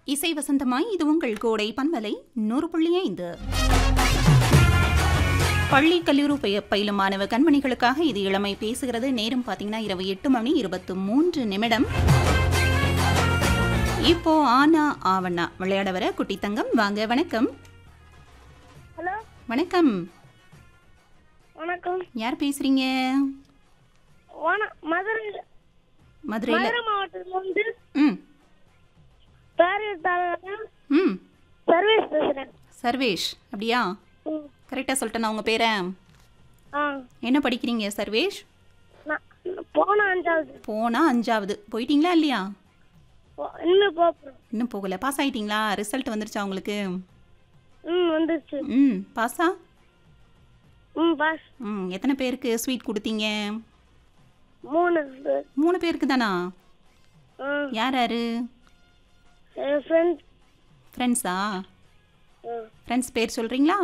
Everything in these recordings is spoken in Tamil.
இசை வசந்தமாய் இது உங்கள் கோடை பன்மலை நூறு புள்ளி ஐந்து பள்ளி கல்லூரி பய- பயிலும் மாணவ கண்மணிகளுக்காக இது இளமை பேசுகிறது நேரம் பார்த்தீங்கன்னா இரவு எட்டு மணி இருபத்து மூன்று நிமிடம் இப்போ ஆனா ஆவண்ணா விளையாட வர குட்டி தங்கம் வாங்க வணக்கம் ஹலோ வணக்கம் வணக்கம் யார் பேசுறீங்க வண மதுரை மதுரையில் மதுரை மாவட்டத்துல வந்து ம் பேரூர் தாலுகா ம் சர்வீஸ் பேசுறேன் சர்வேஷ் அப்படியா ம். கரெக்டாக சொல்லிட்டேன் உங்கள் பேரை ஆ என்ன படிக்கிறீங்க சர்வேஷ் நான் போன அஞ்சாவது போனா அஞ்சாவது போயிட்டீங்களா இல்லையா போ- இன்னும் போகிறோம் இன்னும் போகல பாஸ் ஆயிட்டீங்களா ரிசல்ட் வந்துருச்சா உங்களுக்கு ம் வந்துருச்சு ம் பாஸா ம் பாஸ் ம் எத்தனை பேருக்கு ஸ்வீட் கொடுத்தீங்க மூணு பேர். மூணு பேருக்கு தானா ம் யார் யாரு என் ஃப்ரெண்ட் ஃப்ரெண்ட்ஸா ம் ஃப்ரெண்ட்ஸ் பேர் சொல்கிறீங்களா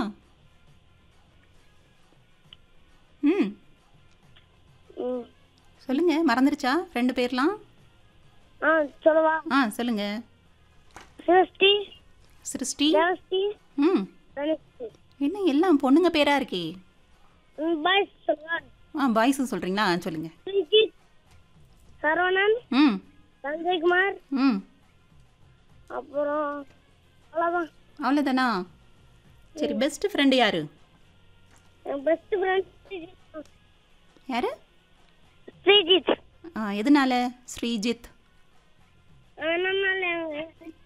ம் ம் சொல்லுங்க மறந்துருச்சா ரெண்டு பேர்லாம் ஆ சொல்லவா ஆ சொல்லுங்க சிருஷ்டி சிருஷ்டி ஜெயஸ்டி ம் தனுஷ்டி என்ன எல்லாம் பொண்ணுங்க பேரா இருக்கே ம் பாய்ஸ் சொல்லவா ஆ பாய்ஸும் சொல்கிறீங்களா சொல்லுங்க சுஜித் சரவணன் ம் சஞ்சய்குமார் ம் அப்புறம் அவ்வளோதான் அவ்வளோதானா சரி பெஸ்ட் ஃப்ரெண்டு யாரு என் பெஸ்ட் ஃப்ரெண்ட் யாரு ஸ்ரீஜித் ஆ எதனால ஸ்ரீஜித் என்னன்னால